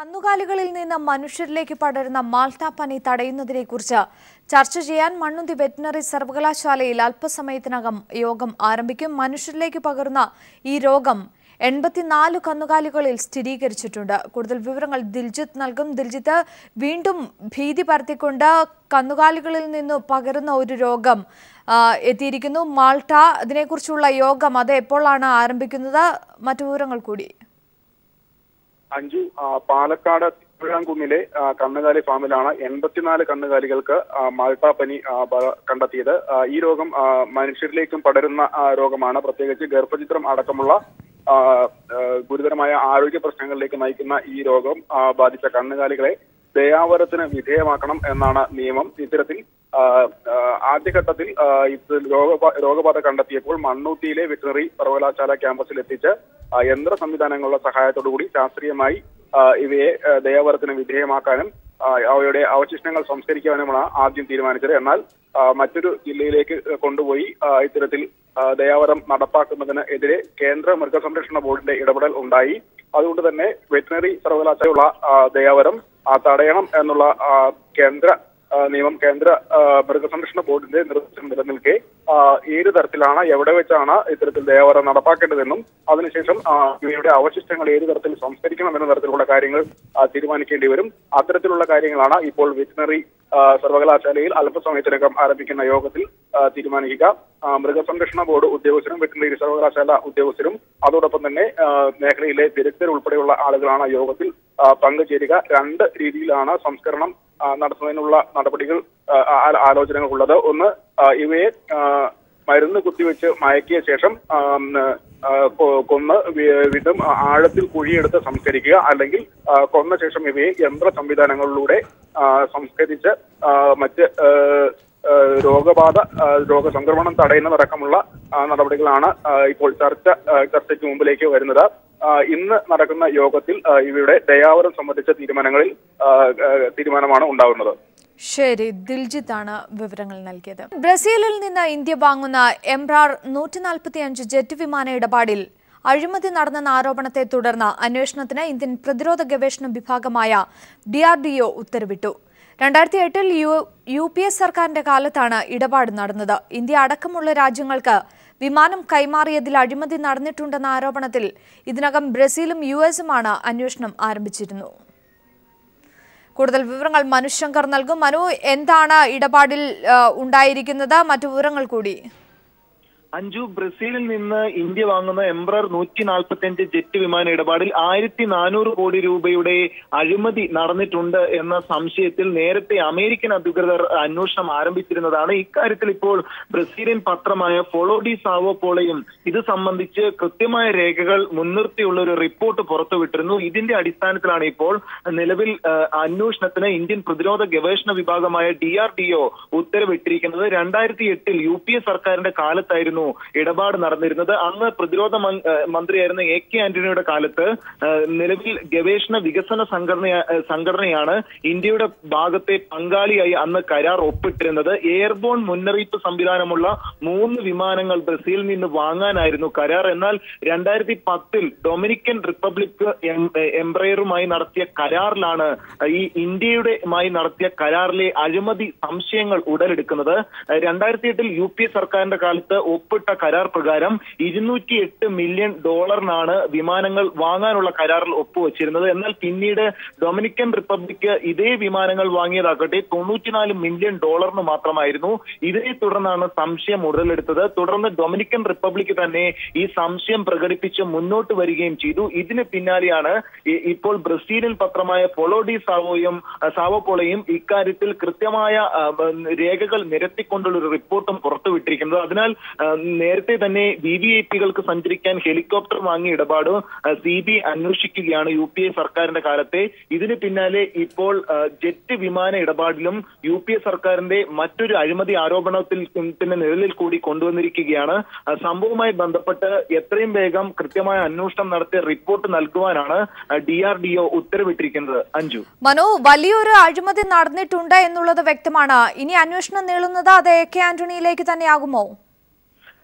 കന്നുകാലികളിൽ നിന്ന് മനുഷ്യരിലേക്ക് പടരുന്ന മാൾട്ട പനി തടയുന്നതിനെക്കുറിച്ച് ചർച്ച ചെയ്യാൻ മണ്ണുന്തി വെറ്റിനറി സർവകലാശാലയിൽ അല്പസമയത്തിനകം യോഗം ആരംഭിക്കും മനുഷ്യരിലേക്ക് പകരുന്ന ഈ രോഗം എൺപത്തിനാല് കന്നുകാലികളിൽ സ്ഥിരീകരിച്ചിട്ടുണ്ട് കൂടുതൽ വിവരങ്ങൾ ദിൽജിത്ത് നൽകും ദിൽജിത്ത് വീണ്ടും ഭീതി പരത്തിക്കൊണ്ട് കന്നുകാലികളിൽ നിന്ന് പകരുന്ന ഒരു രോഗം ആ, എത്തിയിരിക്കുന്നു മാൾട്ട ഇതിനെക്കുറിച്ചുള്ള യോഗം അത് എപ്പോഴാണ് ആരംഭിക്കുന്നത് മറ്റു വിവരങ്ങൾ കൂടി അഞ്ചു ആ, പാലക്കാട് തിരുവിഴാംകുന്നിലെ ആ, കന്നുകാലി ഫാമിലാണ് എൺപത്തിനാല് കന്നുകാലികൾക്ക് ആ, മാൾട്ട പനി ആ, ബ- കണ്ടെത്തിയത് ആ, ഈ രോഗം ആ, മനുഷ്യരിലേക്കും പടരുന്ന ആ, രോഗമാണ് പ്രത്യേകിച്ച് ഗർഭചിത്രം അടക്കമുള്ള ആ, ആ, ഗുരുതരമായ ആരോഗ്യ പ്രശ്നങ്ങളിലേക്ക് നയിക്കുന്ന ഈ രോഗം ആ, ബാധിച്ച കന്നുകാലികളെ ദയാവരത്തിന് വിധേയമാക്കണം എന്നാണ് നിയമം ഇത്തരത്തിൽ ആ, ആ, ആദ്യഘട്ടത്തിൽ ആ, ഇത് രോഗബാ- രോഗബാധ കണ്ടെത്തിയപ്പോൾ മണ്ണൂത്തിയിലെ വെറ്റിനറി സർവകലാശാല ക്യാമ്പസിൽ എത്തിച്ച് ആ, യന്ത്ര സംവിധാനങ്ങളുടെ സഹായത്തോടുകൂടി ശാസ്ത്രീയമായി ആ, ഇവയെ ആ, ദയാവരത്തിന് വിധേയമാക്കാനും ആ, അവയുടെ അവശിഷ്ടങ്ങൾ സംസ്കരിക്കാനുമാണ് ആദ്യം തീരുമാനിച്ചത് എന്നാൽ ആ, മറ്റൊരു ജില്ലയിലേക്ക് കൊണ്ടുപോയി ആ, ഇത്തരത്തിൽ ആ, ദയാവരം നടപ്പാക്കുന്നതിന് എതിരെ കേന്ദ്ര മൃഗസംരക്ഷണ ബോർഡിന്റെ ഇടപെടൽ ഉണ്ടായി അതുകൊണ്ട് തന്നെ വെറ്റിനറി സർവകലാശാലയുള്ള ആ, ദയാവരം ആ, തടയണം എന്നുള്ള ആ, കേന്ദ്ര ആ, നിയമം കേന്ദ്ര ആ, മൃഗസംരക്ഷണ ബോർഡിന്റെ നിർദ്ദേശം നിലനിൽക്കെ ആ, ഏത് തരത്തിലാണ് എവിടെ വെച്ചാണ് ഇത്തരത്തിൽ ദയാവരം നടപ്പാക്കേണ്ടതെന്നും അതിനുശേഷം ആ, ഇവയുടെ അവശിഷ്ടങ്ങൾ ഏത് തരത്തിൽ സംസ്കരിക്കണം എന്ന തരത്തിലുള്ള കാര്യങ്ങൾ ആ, തീരുമാനിക്കേണ്ടി വരും അത്തരത്തിലുള്ള കാര്യങ്ങളാണ് ഇപ്പോൾ വെറ്റിനറി ആ, സർവകലാശാലയിൽ അല്പസമയത്തിനകം ആരംഭിക്കുന്ന യോഗത്തിൽ ആ, തീരുമാനിക്കുക ആ, മൃഗസംരക്ഷണ ബോർഡ് ഉദ്യോഗസ്ഥരും വെറ്റിനറി സർവകലാശാല ഉദ്യോഗസ്ഥരും അതോടൊപ്പം തന്നെ ആ, മേഖലയിലെ വിദഗ്ധർ ഉൾപ്പെടെയുള്ള ആളുകളാണ് യോഗത്തിൽ ആ, പങ്കുചേരുക രണ്ട് രീതിയിലാണ് സംസ്കരണം ആ, നടത്തുന്നതിനുള്ള നടപടികൾ ആ, ആ- ആലോചനകളുള്ളത് ഒന്ന് ആ, ഇവയെ ആ, മരുന്ന് കുത്തിവെച്ച് മയക്കിയ ശേഷം ആ, ഉം, ആ, കൊ- കൊന്ന് വി- വീണ്ടും ആഴത്തിൽ കുഴിയെടുത്ത് സംസ്കരിക്കുക അല്ലെങ്കിൽ ആ, കൊന്ന ശേഷം ഇവയെ യന്ത്ര സംവിധാനങ്ങളിലൂടെ ആ, സംസ്കരിച്ച് ആ, മറ്റ് ആ, ആ, രോഗബാധ ആ, രോഗസംക്രമണം തടയുന്നതടക്കമുള്ള ആ, നടപടികളാണ് ആ, ഇപ്പോൾ ചർച്ച ആ, ചർച്ചയ്ക്ക് മുമ്പിലേക്ക് വരുന്നത് ആ, ഇന്ന് നടക്കുന്ന യോഗത്തിൽ ആ, ഇവയുടെ ദയാവരം സംബന്ധിച്ച തീരുമാനങ്ങളിൽ ആ, ആ, തീരുമാനമാണ് ഉണ്ടാകുന്നത് ശരി ദിൽജിത്ത് ആണ് വിവരങ്ങൾ നൽകിയത് ബ്രസീലിൽ നിന്ന് ഇന്ത്യ വാങ്ങുന്ന എംബ്രാർ നൂറ്റി നാൽപ്പത്തി അഞ്ച് ജെറ്റ് വിമാന ഇടപാടിൽ അഴിമതി നടന്നെന്ന ആരോപണത്തെ തുടർന്ന് അന്വേഷണത്തിന് ഇന്ത്യൻ പ്രതിരോധ ഗവേഷണ വിഭാഗമായ ഡി ആർ ഡി ഒ ഉത്തരവിട്ടു രണ്ടായിരത്തി എട്ടിൽ യു യു പി എസ് സർക്കാരിന്റെ കാലത്താണ് ഇടപാട് നടന്നത് ഇന്ത്യ അടക്കമുള്ള രാജ്യങ്ങൾക്ക് വിമാനം കൈമാറിയതിൽ അഴിമതി നടന്നിട്ടുണ്ടെന്ന ആരോപണത്തിൽ ഇതിനകം ബ്രസീലും യു എസുമാണ് അന്വേഷണം ആരംഭിച്ചിരുന്നു കൂടുതൽ വിവരങ്ങൾ മനു ശങ്കർ നൽകും മനു എന്താണ് ഇടപാടിൽ ആ, ഉണ്ടായിരിക്കുന്നത് മറ്റു വിവരങ്ങൾ കൂടി അഞ്ചു ബ്രസീലിൽ നിന്ന് ഇന്ത്യ വാങ്ങുന്ന എംബ്രർ നൂറ്റി നാൽപ്പത്തി അഞ്ച് ജെറ്റ് വിമാന ഇടപാടിൽ ആയിരത്തി നാനൂറ് കോടി രൂപയുടെ അഴിമതി നടന്നിട്ടുണ്ട് എന്ന സംശയത്തിൽ നേരത്തെ അമേരിക്കൻ അധികൃതർ അന്വേഷണം ആരംഭിച്ചിരുന്നതാണ് ഇക്കാര്യത്തിൽ ഇപ്പോൾ ബ്രസീലിയൻ പത്രമായ ഫോളോ ഡി സാവോ പോളയും ഇത് സംബന്ധിച്ച് കൃത്യമായ രേഖകൾ മുൻനിർത്തിയുള്ള ഒരു റിപ്പോർട്ട് പുറത്തുവിട്ടിരുന്നു ഇതിന്റെ അടിസ്ഥാനത്തിലാണ് ഇപ്പോൾ നിലവിൽ ആ, അന്വേഷണത്തിന് ഇന്ത്യൻ പ്രതിരോധ ഗവേഷണ വിഭാഗമായ ഡി ആർ ഡി ഒ ഉത്തരവിട്ടിരിക്കുന്നത് രണ്ടായിരത്തി എട്ടിൽ യു പി എ സർക്കാരിന്റെ കാലത്തായിരുന്നു ഇടപാട് നടന്നിരുന്നത് അന്ന് പ്രതിരോധ മൻ- ആ, മന്ത്രിയായിരുന്ന എ കെ ആന്റണിയുടെ കാലത്ത് ആ, നിലവിൽ ഗവേഷണ വികസന സംഘടന ആ, സംഘടനയാണ് ഇന്ത്യയുടെ ഭാഗത്തെ പങ്കാളിയായി അന്ന് കരാർ ഒപ്പിട്ടിരുന്നത് എയർബോൺ മുന്നറിയിപ്പ് സംവിധാനമുള്ള മൂന്ന് വിമാനങ്ങൾ ബ്രസീലിൽ നിന്ന് വാങ്ങാനായിരുന്നു കരാർ എന്നാൽ രണ്ടായിരത്തി പത്തിൽ ഡൊമിനിക്കൻ റിപ്പബ്ലിക് എം- എംബ്രയറുമായി നടത്തിയ കരാറിലാണ് ഈ ഇന്ത്യയുടെമായി നടത്തിയ കരാറിലെ അഴിമതി സംശയങ്ങൾ ഉടലെടുക്കുന്നത് രണ്ടായിരത്തി എട്ടിൽ യു പി എ സർക്കാരിന്റെ കാലത്ത് ഒപ്പിട്ട കരാർ പ്രകാരം ഇരുന്നൂറ്റി എട്ട് മില്യൺ ഡോളറിനാണ് വിമാനങ്ങൾ വാങ്ങാനുള്ള കരാറിൽ ഒപ്പുവച്ചിരുന്നത് എന്നാൽ പിന്നീട് ഡൊമിനിക്കൻ റിപ്പബ്ലിക് ഇതേ വിമാനങ്ങൾ വാങ്ങിയതാകട്ടെ തൊണ്ണൂറ്റിനാല് മില്യൺ ഡോളറിന് മാത്രമായിരുന്നു ഇതിനെ തുടർന്നാണ് സംശയം ഉടലെടുത്തത് തുടർന്ന് ഡൊമിനിക്കൻ റിപ്പബ്ലിക് തന്നെ ഈ സംശയം പ്രകടിപ്പിച്ച് മുന്നോട്ട് വരികയും ചെയ്തു ഇതിന് പിന്നാലെയാണ് ഈ- ഇപ്പോൾ ബ്രസീലിയൻ പത്രമായ പൊളോ ഡി സാവോയും ആ, സാവോ പോളയും ഇക്കാര്യത്തിൽ കൃത്യമായ ആ, ബ- രേഖകൾ നിരത്തിക്കൊണ്ടുള്ള ഒരു റിപ്പോർട്ടും പുറത്തുവിട്ടിരിക്കുന്നത് അതിനാൽ ആ, നേരത്തെ തന്നെ വി വി ഐ പികൾക്ക് സഞ്ചരിക്കാൻ ഹെലികോപ്റ്റർ വാങ്ങിയ ഇടപാട് സി ബി അന്വേഷിക്കുകയാണ് യു പി എ സർക്കാരിന്റെ കാലത്തെ ഇതിന് പിന്നാലെ ഇപ്പോൾ ആ, ജെറ്റ് വിമാന ഇടപാടിലും യു പി എ സർക്കാരിന്റെ മറ്റൊരു അഴിമതി ആരോപണത്തിൽ പിന്നെ നിഴലിൽ കൂടി കൊണ്ടുവന്നിരിക്കുകയാണ് ആ, സംഭവവുമായി ബന്ധപ്പെട്ട് എത്രയും വേഗം കൃത്യമായ അന്വേഷണം നടത്തി റിപ്പോർട്ട് നൽകുവാനാണ് ഡി ആർ ഡി ഒ ഉത്തരവിട്ടിരിക്കുന്നത് അഞ്ജു മനു വലിയൊരു അഴിമതി നടന്നിട്ടുണ്ട് എന്നുള്ളത് വ്യക്തമാണ് ഇനി അന്വേഷണം നീളുന്നത് അത് എ കെ ആന്റണിയിലേക്ക് തന്നെയാകുമോ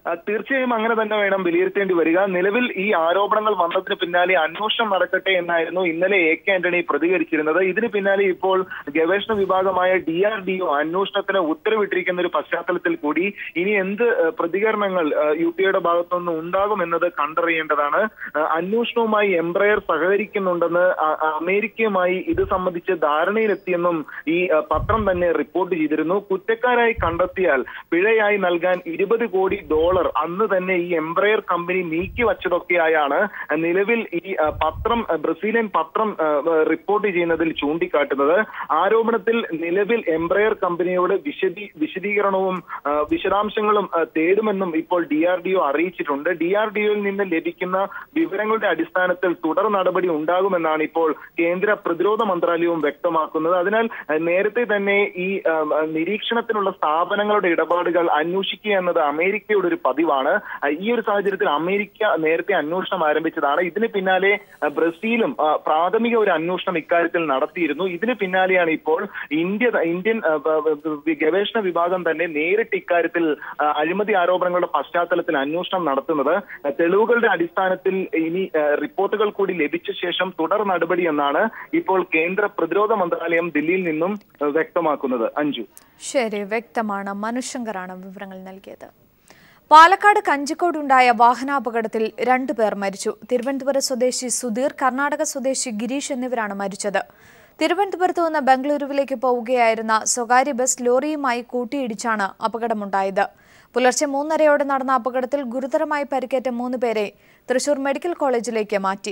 ആ, തീർച്ചയായും അങ്ങനെ തന്നെ വേണം വിലയിരുത്തേണ്ടി വരിക നിലവിൽ ഈ ആരോപണങ്ങൾ വന്നതിന് പിന്നാലെ അന്വേഷണം നടക്കട്ടെ എന്നായിരുന്നു ഇന്നലെ എ കെ ആന്റണി പ്രതികരിച്ചിരുന്നത് ഇതിന് പിന്നാലെ ഇപ്പോൾ ഗവേഷണ വിഭാഗമായ ഡി ആർ ഡി ഒ അന്വേഷണത്തിന് ഉത്തരവിട്ടിരിക്കുന്ന ഒരു പശ്ചാത്തലത്തിൽ കൂടി ഇനി എന്ത് ആ, പ്രതികരണങ്ങൾ യു പി യുടെ ഭാഗത്തുനിന്ന് ഉണ്ടാകുമെന്നത് കണ്ടറിയേണ്ടതാണ് ആ, അന്വേഷണവുമായി എംബ്രയർ സഹകരിക്കുന്നുണ്ടെന്ന് ആ, ആ, അമേരിക്കയുമായി ഇത് സംബന്ധിച്ച് ധാരണയിലെത്തിയെന്നും ഈ ആ, പത്രം തന്നെ റിപ്പോർട്ട് ചെയ്തിരുന്നു കുറ്റക്കാരായി കണ്ടെത്തിയാൽ പിഴയായി നൽകാൻ ഇരുപത് കോടി ഡോളർ അന്ന് തന്നെ ഈ എംബ്രയർ കമ്പനി നീക്കി വച്ചതൊക്കെയായാണ് നിലവിൽ ഈ ആ, പത്രം ആ, ബ്രസീലിയൻ പത്രം ആ, റിപ്പോർട്ട് ചെയ്യുന്നതിൽ ചൂണ്ടിക്കാട്ടുന്നത് ആരോപണത്തിൽ നിലവിൽ എംബ്രയർ കമ്പനിയോട് വിശദീ വിശദീകരണവും ആ, വിശദാംശങ്ങളും ആ, തേടുമെന്നും ഇപ്പോൾ ഡി ആർ ഡി ഒ അറിയിച്ചിട്ടുണ്ട് ഡി ആർ ഡി ഒയിൽ നിന്ന് ലഭിക്കുന്ന വിവരങ്ങളുടെ അടിസ്ഥാനത്തിൽ തുടർ നടപടി ഉണ്ടാകുമെന്നാണ് ഇപ്പോൾ കേന്ദ്ര പ്രതിരോധ മന്ത്രാലയവും വ്യക്തമാക്കുന്നത് അതിനാൽ ആ, നേരത്തെ തന്നെ ഈ ആ, ആ, നിരീക്ഷണത്തിനുള്ള സ്ഥാപനങ്ങളുടെ ഇടപാടുകൾ അന്വേഷിക്കുക എന്നത് അമേരിക്കയുടെ ഒരു പതിവാണ് ആ, ഈ ഒരു സാഹചര്യത്തിൽ അമേരിക്ക നേരത്തെ അന്വേഷണം ആരംഭിച്ചതാണ് ഇതിന് പിന്നാലെ ആ, ബ്രസീലും ആ, പ്രാഥമിക ഒരു അന്വേഷണം ഇക്കാര്യത്തിൽ നടത്തിയിരുന്നു ഇതിന് പിന്നാലെയാണ് ഇപ്പോൾ ഇന്ത്യ ഇന്ത്യൻ ആ, ബ- ബ- ഗവേഷണ വിഭാഗം തന്നെ നേരിട്ട് ഇക്കാര്യത്തിൽ ആ, അഴിമതി ആരോപണങ്ങളുടെ പശ്ചാത്തലത്തിൽ അന്വേഷണം നടത്തുന്നത് ആ, തെളിവുകളുടെ അടിസ്ഥാനത്തിൽ ഇനി ആ, റിപ്പോർട്ടുകൾ കൂടി ലഭിച്ച ശേഷം തുടർ നടപടി എന്നാണ് ഇപ്പോൾ കേന്ദ്ര പ്രതിരോധ മന്ത്രാലയം ദില്ലിയിൽ നിന്നും ആ, വ്യക്തമാക്കുന്നത് അഞ്ജു ശരി വ്യക്തമാണ് മനുശങ്കറാണ് വിവരങ്ങൾ നൽകിയത് പാലക്കാട് കഞ്ചിക്കോടുണ്ടായ വാഹനാപകടത്തിൽ രണ്ടു പേർ മരിച്ചു തിരുവനന്തപുരം സ്വദേശി സുധീർ കർണാടക സ്വദേശി ഗിരീഷ് എന്നിവരാണ് മരിച്ചത് തിരുവനന്തപുരത്ത് നിന്ന് ബംഗളൂരുവിലേക്ക് പോവുകയായിരുന്ന സ്വകാര്യ ബസ് ലോറിയുമായി കൂട്ടിയിടിച്ചാണ് അപകടമുണ്ടായത് പുലർച്ചെ മൂന്നരയോടെ നടന്ന അപകടത്തിൽ ഗുരുതരമായി പരിക്കേറ്റ മൂന്ന് പേരെ തൃശൂർ മെഡിക്കൽ കോളേജിലേക്ക് മാറ്റി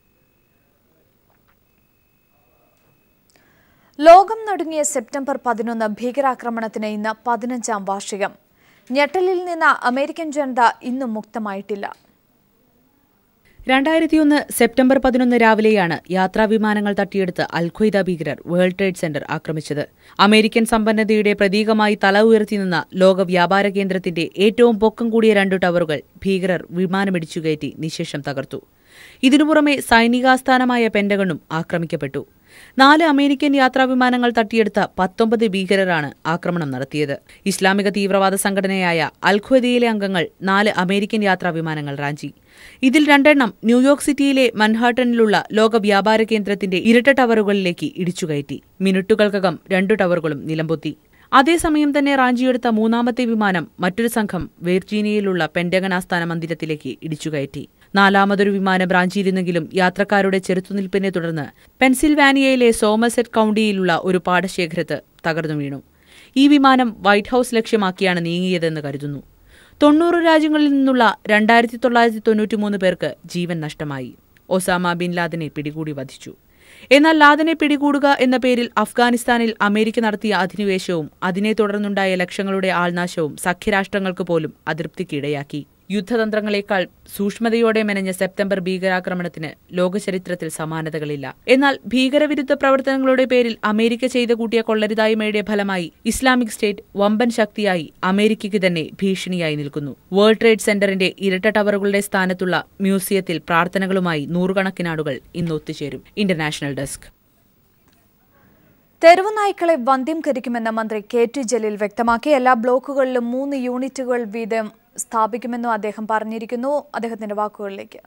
ലോകം നടുങ്ങിയ സെപ്റ്റംബർ പതിനൊന്ന് ഭീകരാക്രമണത്തിന് ഇന്ന് പതിനഞ്ചാം വാർഷികം ഞെട്ടലിൽ നിന്ന് അമേരിക്കൻ ജനത ഇന്നും മുക്തമായിട്ടില്ല രണ്ടായിരത്തിയൊന്ന് സെപ്റ്റംബർ പതിനൊന്ന് രാവിലെയാണ് യാത്രാവിമാനങ്ങൾ തട്ടിയെടുത്ത് അൽഖ്വയ്ദ ഭീകരർ വേൾഡ് ട്രേഡ് സെന്റർ ആക്രമിച്ചത് അമേരിക്കൻ സമ്പന്നതയുടെ പ്രതീകമായി തല ഉയർത്തി നിന്ന ലോക വ്യാപാര കേന്ദ്രത്തിന്റെ ഏറ്റവും പൊക്കം കൂടിയ രണ്ട് ടവറുകൾ ഭീകരർ വിമാനമിടിച്ചുകയറ്റി നിശേഷം തകർത്തു ഇതിനു പുറമെ സൈനികാസ്ഥാനമായ പെന്റഗണും ആക്രമിക്കപ്പെട്ടു നാല് അമേരിക്കൻ യാത്രാവിമാനങ്ങൾ തട്ടിയെടുത്ത പത്തൊമ്പത് ഭീകരരാണ് ആക്രമണം നടത്തിയത് ഇസ്ലാമിക തീവ്രവാദ സംഘടനയായ അൽഖ്വദയിലെ അംഗങ്ങൾ നാല് അമേരിക്കൻ യാത്രാവിമാനങ്ങൾ റാഞ്ചി ഇതിൽ രണ്ടെണ്ണം ന്യൂയോർക്ക് സിറ്റിയിലെ മൻഹാട്ടനിലുള്ള ലോക വ്യാപാര കേന്ദ്രത്തിന്റെ ഇരട്ട ടവറുകളിലേക്ക് ഇടിച്ചുകയറ്റി മിനിറ്റുകൾക്കകം രണ്ടു ടവറുകളും നിലംപൊത്തി അതേസമയം തന്നെ റാഞ്ചിയെടുത്ത മൂന്നാമത്തെ വിമാനം മറ്റൊരു സംഘം വെർജീനിയയിലുള്ള പെന്റഗൺ ആസ്ഥാന മന്ദിരത്തിലേക്ക് ഇടിച്ചുകയറ്റി നാലാമതൊരു വിമാനം റാഞ്ചിയിരുന്നെങ്കിലും യാത്രക്കാരുടെ ചെറുത്തുനിൽപ്പിനെ തുടർന്ന് പെൻസിൽവാനിയയിലെ സോമസെറ്റ് കൌണ്ടിയിലുള്ള ഒരു പാടശേഖരത്ത് തകർന്നു വീണു ഈ വിമാനം വൈറ്റ് ഹൌസ് ലക്ഷ്യമാക്കിയാണ് നീങ്ങിയതെന്ന് കരുതുന്നു തൊണ്ണൂറ് രാജ്യങ്ങളിൽ നിന്നുള്ള രണ്ടായിരത്തി തൊള്ളായിരത്തി തൊണ്ണൂറ്റിമൂന്ന് പേർക്ക് ജീവൻ നഷ്ടമായി ഒസാമ ബിൻ ലാദനെ പിടികൂടി വധിച്ചു എന്നാൽ ലാദനെ പിടികൂടുക എന്ന പേരിൽ അഫ്ഗാനിസ്ഥാനിൽ അമേരിക്ക നടത്തിയ അധിനിവേശവും അതിനെ തുടർന്നുണ്ടായ ലക്ഷങ്ങളുടെ ആൾനാശവും സഖ്യരാഷ്ട്രങ്ങൾക്ക് പോലും അതൃപ്തിക്കിടയാക്കി യുദ്ധതന്ത്രങ്ങളെക്കാൾ സൂക്ഷ്മതയോടെ മെനഞ്ഞ സെപ്റ്റംബർ ഭീകരാക്രമണത്തിന് ലോകചരിത്രത്തിൽ സമാനതകളില്ല എന്നാൽ ഭീകരവിരുദ്ധ പ്രവർത്തനങ്ങളുടെ പേരിൽ അമേരിക്ക ചെയ്ത കൂട്ടിയ കൊള്ളരുതായ്മയുടെ ഫലമായി ഇസ്ലാമിക് സ്റ്റേറ്റ് വമ്പൻ ശക്തിയായി അമേരിക്കയ്ക്ക് തന്നെ ഭീഷണിയായി നിൽക്കുന്നു വേൾഡ് ട്രേഡ് സെന്ററിന്റെ ഇരട്ട ടവറുകളുടെ സ്ഥാനത്തുള്ള മ്യൂസിയത്തിൽ പ്രാർത്ഥനകളുമായി നൂറുകണക്കിനാളുകൾ ഇന്ന് ഒത്തുചേരും ഇന്റർനാഷണൽ ഡെസ്ക് തെരുവ് നായ്ക്കളെ വന്ധ്യംകരിക്കുമെന്ന് മന്ത്രി കെ ടി ജലീൽ വ്യക്തമാക്കി എല്ലാ ബ്ലോക്കുകളിലും മൂന്ന് യൂണിറ്റുകൾ വീതം സ്ഥാപിക്കുമെന്നും അദ്ദേഹം പറഞ്ഞിരിക്കുന്നു അദ്ദേഹത്തിന്റെ വാക്കുകളിലേക്ക്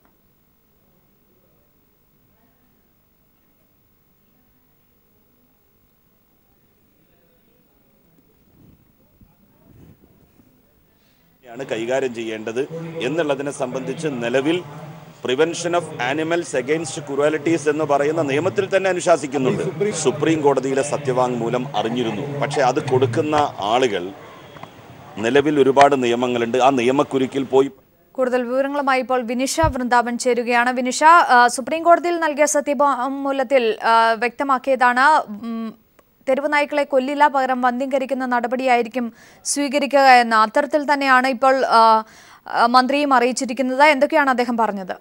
യാണ് കൈകാര്യം ചെയ്യേണ്ടത് എന്നുള്ളതിനെ സംബന്ധിച്ച് നിലവിൽ prevention of animals against cruelties എന്ന് പറയുന്ന നിയമത്തിൽ തന്നെ അനുശാസിക്കുന്നുണ്ട് സുപ്രീം കോടതിയിലെ സത്യവാങ്മൂലം അറിഞ്ഞിരുന്നു പക്ഷേ അത് കൊടുക്കുന്ന ആളുകൾ നിലവിൽ ഒരുപാട് നിയമങ്ങളുണ്ട് ആ നിയമക്കുരുക്കിൽ പോയി കൂടുതൽ വിവരങ്ങളുമായി ഇപ്പോൾ വിനിഷ വൃന്ദാവൻ ചേരുകയാണ് വിനിഷ ആ, സുപ്രീം കോടതിയിൽ നൽകിയ സത്യവാങ്മൂലത്തിൽ ആ, വ്യക്തമാക്കിയതാണ് ഉം, തെരുവ് നായ്ക്കളെ കൊല്ലില്ല പകരം വന്ധ്യംകരിക്കുന്ന നടപടിയായിരിക്കും സ്വീകരിക്കുക എന്ന് അത്തരത്തിൽ തന്നെയാണ് ഇപ്പോൾ ആ, ആ, മന്ത്രിയും അറിയിച്ചിരിക്കുന്നത് എന്തൊക്കെയാണ് അദ്ദേഹം പറഞ്ഞത്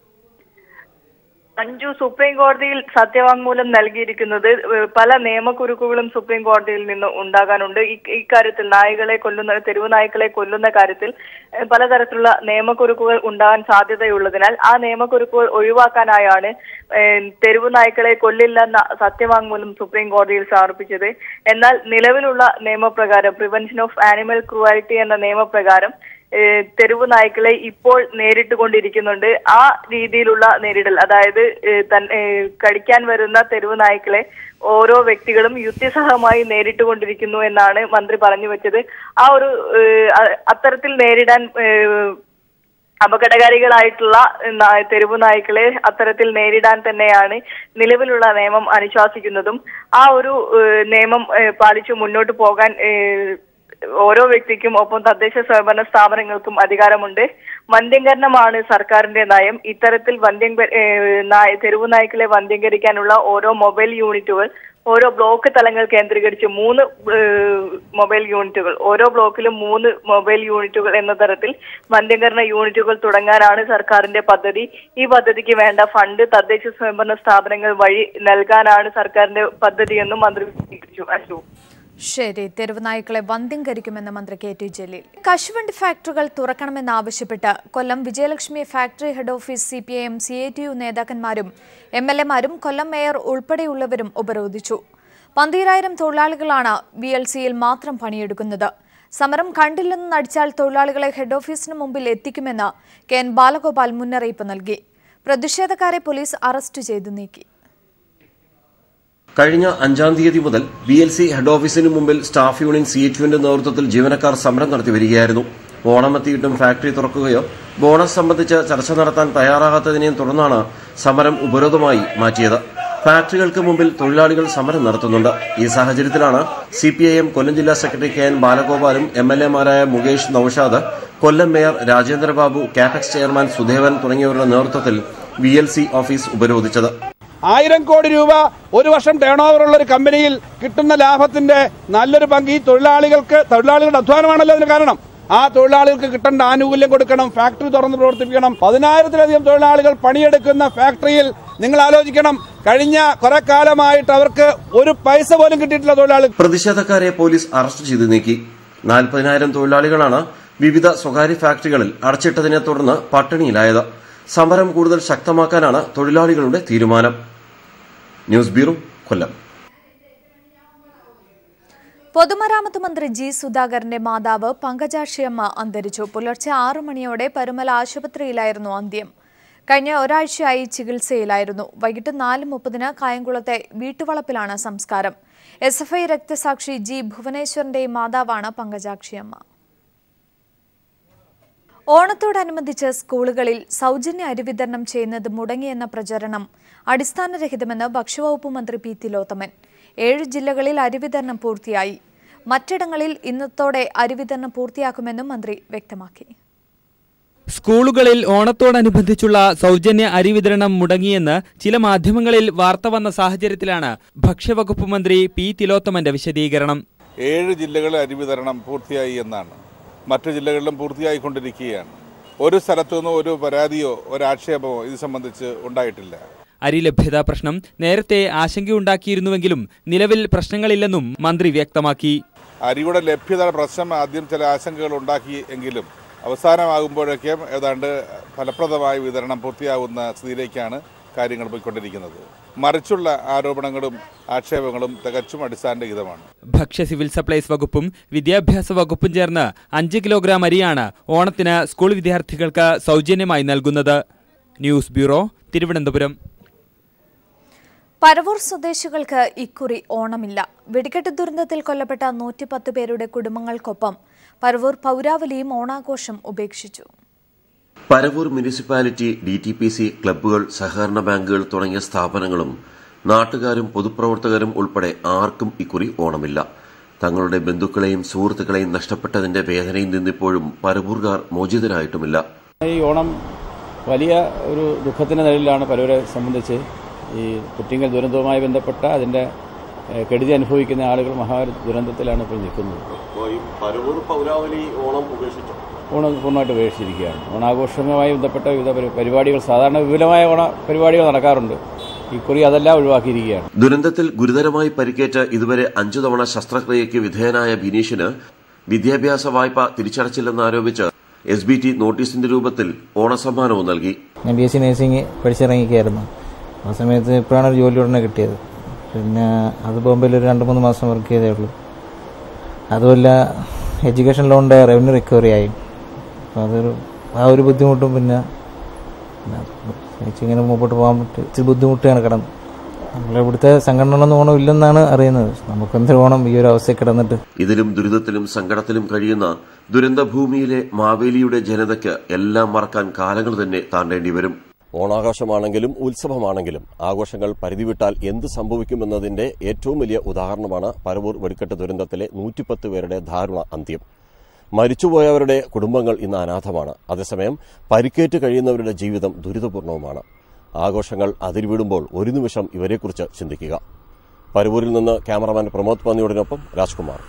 അഞ്ചു സുപ്രീം കോടതിയിൽ സത്യവാങ്മൂലം നൽകിയിരിക്കുന്നത് ഏഹ് പല നിയമക്കുരുക്കുകളും സുപ്രീം കോടതിയിൽ നിന്ന് ഉണ്ടാകാനുണ്ട് ഈ- ഇക്കാര്യത്തിൽ നായ്കളെ കൊല്ലുന്ന തെരുവ് നായ്ക്കളെ കൊല്ലുന്ന കാര്യത്തിൽ ഏഹ് പലതരത്തിലുള്ള നിയമക്കുരുക്കുകൾ ഉണ്ടാകാൻ സാധ്യതയുള്ളതിനാൽ ആ നിയമക്കുരുക്കുകൾ ഒഴിവാക്കാനായാണ് ഏഹ് തെരുവ് നായ്ക്കളെ കൊല്ലില്ലെന്ന സത്യവാങ്മൂലം സുപ്രീം കോടതിയിൽ സമർപ്പിച്ചത് എന്നാൽ നിലവിലുള്ള നിയമപ്രകാരം പ്രിവെൻഷൻ ഓഫ് ആനിമൽ ക്രൂവാലിറ്റി എന്ന നിയമപ്രകാരം ഏഹ് തെരുവ് നായ്ക്കളെ ഇപ്പോൾ നേരിട്ടുകൊണ്ടിരിക്കുന്നുണ്ട് ആ രീതിയിലുള്ള നേരിടൽ അതായത് ഏഹ് തൻ- ഏഹ് കടിക്കാൻ വരുന്ന തെരുവ് നായ്ക്കളെ ഓരോ വ്യക്തികളും യുക്തിസഹമായി നേരിട്ടുകൊണ്ടിരിക്കുന്നു എന്നാണ് മന്ത്രി പറഞ്ഞു വെച്ചത് ആ ഒരു ഏഹ് അ- അത്തരത്തിൽ നേരിടാൻ ഏഹ് അപകടകാരികളായിട്ടുള്ള നാ- തെരുവ് നായ്ക്കളെ അത്തരത്തിൽ നേരിടാൻ തന്നെയാണ് നിലവിലുള്ള നിയമം അനുശാസിക്കുന്നതും ആ ഒരു ഏഹ്, നിയമം ഏഹ്, പാലിച്ചു മുന്നോട്ട് പോകാൻ ഏഹ്, ഓരോ വ്യക്തിക്കും ഒപ്പം തദ്ദേശ സ്വയംഭരണ സ്ഥാപനങ്ങൾക്കും അധികാരമുണ്ട് വന്ധ്യംകരണമാണ് സർക്കാരിന്റെ നയം ഇത്തരത്തിൽ വന്ധ്യം തെരുവ് നായ്ക്കളെ വന്ധ്യംകരിക്കാനുള്ള ഓരോ മൊബൈൽ യൂണിറ്റുകൾ ഓരോ ബ്ലോക്ക് തലങ്ങൾ കേന്ദ്രീകരിച്ച് മൂന്ന് ഏഹ്, മൊബൈൽ യൂണിറ്റുകൾ ഓരോ ബ്ലോക്കിലും മൂന്ന് മൊബൈൽ യൂണിറ്റുകൾ എന്ന തരത്തിൽ വന്ധ്യംകരണ യൂണിറ്റുകൾ തുടങ്ങാനാണ് സർക്കാരിന്റെ പദ്ധതി ഈ പദ്ധതിക്ക് വേണ്ട ഫണ്ട് തദ്ദേശ സ്വയംഭരണ സ്ഥാപനങ്ങൾ വഴി നൽകാനാണ് സർക്കാരിന്റെ പദ്ധതിയെന്നും മന്ത്രി വിശദീകരിച്ചു അശു ശരി തെരുവ് നായ്ക്കളെ വന്ധ്യംകരിക്കുമെന്ന് മന്ത്രി കെ ടി ജലീൽ കശുവണ്ടി ഫാക്ടറികൾ തുറക്കണമെന്നാവശ്യപ്പെട്ട് Kollam Vijayalakshmi factory head office C P I M C I T U നേതാക്കന്മാരും എം എൽ എമാരും കൊല്ലം മേയർ ഉൾപ്പെടെയുള്ളവരും ഉപരോധിച്ചു പന്തീരായിരം തൊഴിലാളികളാണ് ബി എൽ സിയിൽ മാത്രം പണിയെടുക്കുന്നത് സമരം കണ്ടില്ലെന്ന് നടിച്ചാൽ തൊഴിലാളികളെ ഹെഡ് ഓഫീസിന് മുമ്പിൽ എത്തിക്കുമെന്ന് കെ എൻ ബാലഗോപാൽ മുന്നറിയിപ്പ് നൽകി പ്രതിഷേധക്കാരെ പോലീസ് അറസ്റ്റ് ചെയ്തു നീക്കി കഴിഞ്ഞ അഞ്ചാം തീയതി മുതൽ ബി എൽ സി ഹെഡ് ഓഫീസിന് മുമ്പിൽ സ്റ്റാഫ് യൂണിയൻ സി എച്ച് യുവിന്റെ നേതൃത്വത്തിൽ ജീവനക്കാർ സമരം നടത്തി വരികയായിരുന്നു ഓണമെത്തിയിട്ടും ഫാക്ടറി തുറക്കുകയോ ബോണസ് സംബന്ധിച്ച് ചർച്ച നടത്താൻ തയ്യാറാകാത്തതിനെയും തുടർന്നാണ് സമരം ഉപരോധമായി മാറ്റിയത് ഫാക്ടറികൾക്ക് മുമ്പിൽ തൊഴിലാളികൾ സമരം നടത്തുന്നുണ്ട് ഈ സാഹചര്യത്തിലാണ് C P I M Kollam ജില്ലാ സെക്രട്ടറി കെ എൻ ബാലഗോപാലും എം എൽ എമാരായ മുകേഷ് നൌഷാദ് കൊല്ലം മേയർ രാജേന്ദ്രബാബു കാപെക്സ് ചെയർമാൻ സുധേവൻ തുടങ്ങിയവരുടെ നേതൃത്വത്തിൽ ബി എൽ സി ഓഫീസ് ഉപരോധിച്ചത് ആയിരം കോടി രൂപ ഒരു വർഷം ടേൺ ഓവർ ഉള്ള ഒരു കമ്പനിയിൽ കിട്ടുന്ന ലാഭത്തിന്റെ നല്ലൊരു പങ്ക് ഈ തൊഴിലാളികൾക്ക് തൊഴിലാളികളുടെ അധ്വാനമാണല്ലോ അതിന് കാരണം ആ തൊഴിലാളികൾക്ക് കിട്ടേണ്ട ആനുകൂല്യം കൊടുക്കണം ഫാക്ടറി തുറന്ന് പ്രവർത്തിപ്പിക്കണം പതിനായിരത്തിലധികം തൊഴിലാളികൾ പണിയെടുക്കുന്ന ഫാക്ടറിയിൽ നിങ്ങൾ ആലോചിക്കണം കഴിഞ്ഞ കുറെ കാലമായിട്ട് അവർക്ക് ഒരു പൈസ പോലും കിട്ടിയിട്ടില്ല തൊഴിലാളികൾ പ്രതിഷേധക്കാരെ പോലീസ് അറസ്റ്റ് ചെയ്തു നീക്കി നാൽപ്പതിനായിരം തൊഴിലാളികളാണ് വിവിധ സ്വകാര്യ ഫാക്ടറികളിൽ അടച്ചിട്ടതിനെ തുടർന്ന് പട്ടിണിയിലായത് സമരം കൂടുതൽ ശക്തമാക്കാനാണ് തൊഴിലാളികളുടെ തീരുമാനം ന്യൂസ് ബ്യൂറോ കൊല്ലം പൊതുമരാമത്ത് മന്ത്രി ജി സുധാകരന്റെ മാതാവ് പങ്കജാക്ഷിയമ്മ അന്തരിച്ചു പുലർച്ചെ ആറു മണിയോടെ പരുമല ആശുപത്രിയിലായിരുന്നു അന്ത്യം കഴിഞ്ഞ ഒരാഴ്ചയായി ചികിത്സയിലായിരുന്നു വൈകിട്ട് നാല് മുപ്പതിന് കായംകുളത്തെ വീട്ടുവളപ്പിലാണ് സംസ്കാരം എസ് എഫ് ഐ രക്തസാക്ഷി ജി ഭുവനേശ്വറിന്റെ മാതാവാണ് പങ്കജാക്ഷിയമ്മ ഓണത്തോടനുബന്ധിച്ച് സ്കൂളുകളിൽ സൗജന്യ അരി വിതരണം ചെയ്യുന്നത് മുടങ്ങിയെന്ന പ്രചരണം അടിസ്ഥാനരഹിതമെന്ന് ഭക്ഷ്യവകുപ്പ് മന്ത്രി പി തിലോത്തമൻ ഏഴ് ജില്ലകളിൽ അരി വിതരണം പൂർത്തിയായി മറ്റിടങ്ങളിൽ ഇന്നത്തോടെ അരി വിതരണം പൂർത്തിയാക്കുമെന്നും മന്ത്രി വ്യക്തമാക്കി സ്കൂളുകളിൽ ഓണത്തോടനുബന്ധിച്ചുള്ള സൗജന്യ അരി വിതരണം മുടങ്ങിയെന്ന് ചില മാധ്യമങ്ങളിൽ വാർത്ത വന്ന സാഹചര്യത്തിലാണ് ഭക്ഷ്യവകുപ്പ് മന്ത്രി പി തിലോത്തമന്റെ വിശദീകരണം ഏഴ് ജില്ലകളിൽ അരി വിതരണം പൂർത്തിയായി എന്നാണ് മറ്റു ജില്ലകളിലും പൂർത്തിയായിക്കൊണ്ടിരിക്കുകയാണ് ഒരു സ്ഥലത്തു നിന്നും ഒരു പരാതിയോ ഒരു ആക്ഷേപമോ ഇത് സംബന്ധിച്ച് ഉണ്ടായിട്ടില്ല അരി ലഭ്യതാ പ്രശ്നം നേരത്തെ ആശങ്കയുണ്ടാക്കിയിരുന്നുവെങ്കിലും നിലവിൽ പ്രശ്നങ്ങളില്ലെന്നും മന്ത്രി വ്യക്തമാക്കി അരിയുടെ ലഭ്യത പ്രശ്നം ആദ്യം ചില ആശങ്കകൾ ഉണ്ടാക്കി എങ്കിലും അവസാനമാകുമ്പോഴൊക്കെ ഏതാണ്ട് ഫലപ്രദമായ വിതരണം പൂർത്തിയാവുന്ന സ്ഥിതിയിലേക്കാണ് കാര്യങ്ങൾ പോയിക്കൊണ്ടിരിക്കുന്നത് മറിച്ചുള്ള ആരോപണങ്ങളും ആക്ഷേപങ്ങളും തികച്ചും അടിസ്ഥാനരഹിതമാണ് ഭക്ഷ്യ സിവിൽ സപ്ലൈസ് വകുപ്പും വിദ്യാഭ്യാസ വകുപ്പും ചേർന്ന് അഞ്ച് കിലോഗ്രാം അരിയാണ് ഓണത്തിന് സ്കൂൾ വിദ്യാർത്ഥികൾക്ക് സൗജന്യമായി നൽകുന്നത് ന്യൂസ് ബ്യൂറോ തിരുവനന്തപുരം പരവൂർ സ്വദേശികൾക്ക് ഇക്കുറി ഓണമില്ല വെടിക്കെട്ട് ദുരന്തത്തിൽ കൊല്ലപ്പെട്ട നൂറ്റിപ്പത്ത് പേരുടെ കുടുംബങ്ങൾക്കൊപ്പം പരവൂർ പൗരാവലിയും ഓണാഘോഷം ഉപേക്ഷിച്ചു Paravur municipality D T P C ക്ലബ്ബുകൾ സഹകരണ ബാങ്കുകൾ തുടങ്ങിയ സ്ഥാപനങ്ങളും നാട്ടുകാരും പൊതുപ്രവർത്തകരും ഉൾപ്പെടെ ആർക്കും ഇക്കുറി ഓണമില്ല തങ്ങളുടെ ബന്ധുക്കളെയും സുഹൃത്തുക്കളെയും നഷ്ടപ്പെട്ടതിന്റെ വേദനയിൽ നിന്നിപ്പോഴും പരവൂർകാർ മോചിതരായിട്ടുമില്ല ഈ ഓണം വലിയ ഒരു ദുഃഖത്തിൻ്റെ നിലയിലാണ് പലരെ സംബന്ധിച്ച് ഈ കുറ്റിങ്ങൽ ദുരന്തവുമായി ബന്ധപ്പെട്ട അതിൻ്റെ ഏഹ്, കെടുതി അനുഭവിക്കുന്ന ആളുകൾ മഹാ ദുരന്തത്തിലാണ് ഇപ്പോൾ നിൽക്കുന്നത് പരവൂർ പൗരാവലി ഓണം ഉപേക്ഷിച്ചു ഓണം പൂർണ്ണമായിട്ട് ഉപേക്ഷിച്ചിരിക്കുകയാണ് ഓണാഘോഷവുമായി ബന്ധപ്പെട്ട വിവിധ പരി- പരിപാടികൾ സാധാരണ വിപുലമായ ഓണ പരിപാടികൾ നടക്കാറുണ്ട് ഇക്കുറി അതെല്ലാം ഒഴിവാക്കിയിരിക്കുകയാണ് ദുരന്തത്തിൽ ഗുരുതരമായി പരിക്കേറ്റ് ഇതുവരെ അഞ്ചു തവണ ശസ്ത്രക്രിയയ്ക്ക് വിധേയനായ ബിനീഷിന് വിദ്യാഭ്യാസ വായ്പ തിരിച്ചടച്ചില്ലെന്നാരോപിച്ച് എസ് ബി ടി നോട്ടീസിന്റെ രൂപത്തിൽ ഓണസമ്മാനവും നൽകി ഞാൻ ബി എസ് സി നഴ്സിംഗ് പഠിച്ചിറങ്ങിക്കായിരുന്നു ആ സമയത്ത് ഇപ്പോഴാണ് ഒരു ജോലി ഉടനെ കിട്ടിയത് പിന്നെ അത് ബോംബെയിൽ ഒരു രണ്ട് മൂന്ന് മാസം വർക്ക് ചെയ്തേ ഉള്ളൂ അതുമല്ല എഡ്യൂക്കേഷൻ ലോണിൻ്റെ റവന്യൂ റിക്കവറി ആയി അപ്പോൾ അതൊരു ആ ഒരു ബുദ്ധിമുട്ടും പിന്നെ പിന്നെ ചേച്ചി ഇങ്ങനെ മുമ്പോട്ട് പോകാൻ പറ്റും ഇച്ചിരി ബുദ്ധിമുട്ടാണ് കിടന്ന് നമ്മളെ ഇവിടുത്തെ സംഘടനകളൊന്നും ഓണം ഇല്ലെന്നാണ് അറിയുന്നത് നമുക്ക് എന്തൊരു ഓണം ഈ ഒരു അവസ്ഥയിൽ കിടന്നിട്ട് ഇതിലും ദുരിതത്തിലും സങ്കടത്തിലും കഴിയുന്ന ദുരന്തഭൂമിയിലെ മാവേലിയുടെ ജനതയ്ക്ക് എല്ലാം മറക്കാൻ കാലങ്ങൾ തന്നെ താണ്ടേണ്ടി വരും ഓണാഘോഷമാണെങ്കിലും ഉത്സവമാണെങ്കിലും ആഘോഷങ്ങൾ പരിധിവിട്ടാൽ എന്ത് സംഭവിക്കുമെന്നതിന്റെ ഏറ്റവും വലിയ ഉദാഹരണമാണ് പരവൂർ വെടിക്കെട്ട് ദുരന്തത്തിലെ നൂറ്റിപ്പത്ത് പേരുടെ ദാരുണ അന്ത്യം മരിച്ചുപോയവരുടെ കുടുംബങ്ങൾ ഇന്ന് അനാഥമാണ് അതേസമയം പരിക്കേറ്റ് കഴിയുന്നവരുടെ ജീവിതം ദുരിതപൂർണവുമാണ് ആഘോഷങ്ങൾ അതിരുവിടുമ്പോൾ ഒരു നിമിഷം ഇവരെക്കുറിച്ച് ചിന്തിക്കുക പരവൂരിൽ നിന്ന് ക്യാമറമാൻ പ്രമോദ് പന്നിയോടിനൊപ്പം രാജ്കുമാർ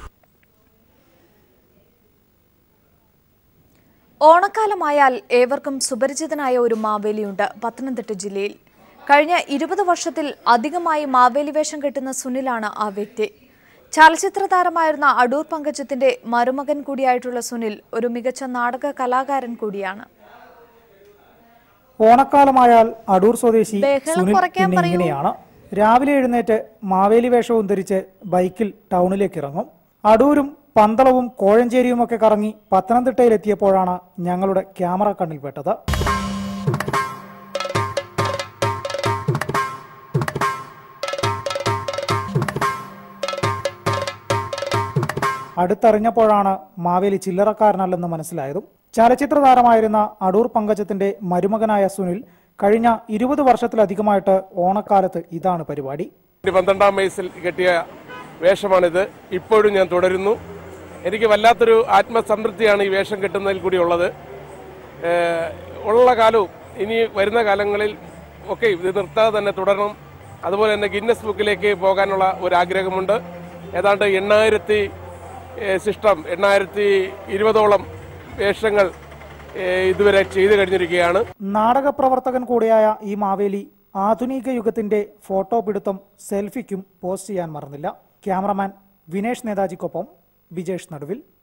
ഓണക്കാലമായാൽ ഏവർക്കും സുപരിചിതനായ ഒരു മാവേലിയുണ്ട് പത്തനംതിട്ട ജില്ലയിൽ കഴിഞ്ഞ ഇരുപത് വർഷത്തിൽ അധികമായി മാവേലി വേഷം കെട്ടുന്ന സുനിലാണ് ആ വ്യക്തി ചലച്ചിത്ര താരമായിരുന്ന അടൂർ പങ്കജത്തിന്റെ മരുമകൻ കൂടിയായിട്ടുള്ള സുനിൽ ഒരു മികച്ച നാടക കലാകാരൻ കൂടിയാണ് ഓണക്കാലമായാൽ അടൂർ സ്വദേശി ബഹളം സുനിൽ കുറയ്ക്കാൻ പിന്നെ പറയൂ. ഇങ്ങനെയാണ് രാവിലെ എഴുന്നേറ്റ് മാവേലി വേഷവും ധരിച്ച് ബൈക്കിൽ ടൗണിലേക്ക് ഇറങ്ങും അടൂരും പന്തളവും കോഴഞ്ചേരിയും ഒക്കെ കറങ്ങി പത്തനംതിട്ടയിലെത്തിയപ്പോഴാണ് ഞങ്ങളുടെ ക്യാമറ കണ്ണിൽപ്പെട്ടത് അടുത്തറിഞ്ഞപ്പോഴാണ് മാവേലി ചില്ലറക്കാരനല്ലെന്ന് മനസ്സിലായതും ചലച്ചിത്ര താരമായിരുന്ന അടൂർ പങ്കജത്തിന്റെ മരുമകനായ സുനിൽ കഴിഞ്ഞ ഇരുപത് വർഷത്തിലധികമായിട്ട് ഓണക്കാലത്ത് ഇതാണ് പരിപാടി പന്ത്രണ്ടാം വയസ്സിൽ കെട്ടിയ വേഷമാണിത് ഇപ്പോഴും ഞാൻ തുടരുന്നു എനിക്ക് വല്ലാത്തൊരു ആത്മസംതൃപ്തിയാണ് ഈ വേഷം കെട്ടുന്നതിൽ കൂടി ഉള്ളത് ഏഹ് ഉള്ള കാലവും ഇനി വരുന്ന കാലങ്ങളിൽ ഒക്കെ ഇത് നിർത്താതെ തന്നെ തുടരണം അതുപോലെ തന്നെ ഗിന്നസ് ബുക്കിലേക്ക് പോകാനുള്ള ഒരു ആഗ്രഹമുണ്ട് ഏതാണ്ട് എണ്ണായിരത്തി സിസ്റ്റം എണ്ണായിരത്തി ഇരുപതോളം വേഷങ്ങൾ ഏഹ് ഇതുവരെ ചെയ്തു കഴിഞ്ഞിരിക്കുകയാണ് നാടക പ്രവർത്തകൻ കൂടിയായ ഈ മാവേലി ആധുനിക യുഗത്തിന്റെ ഫോട്ടോ പിടുത്തം സെൽഫിക്കും പോസ്റ്റ് ചെയ്യാൻ മറന്നില്ല ക്യാമറമാൻ വിനേഷ് നേതാജിക്കൊപ്പം ബിജേഷ് നടുവിൽ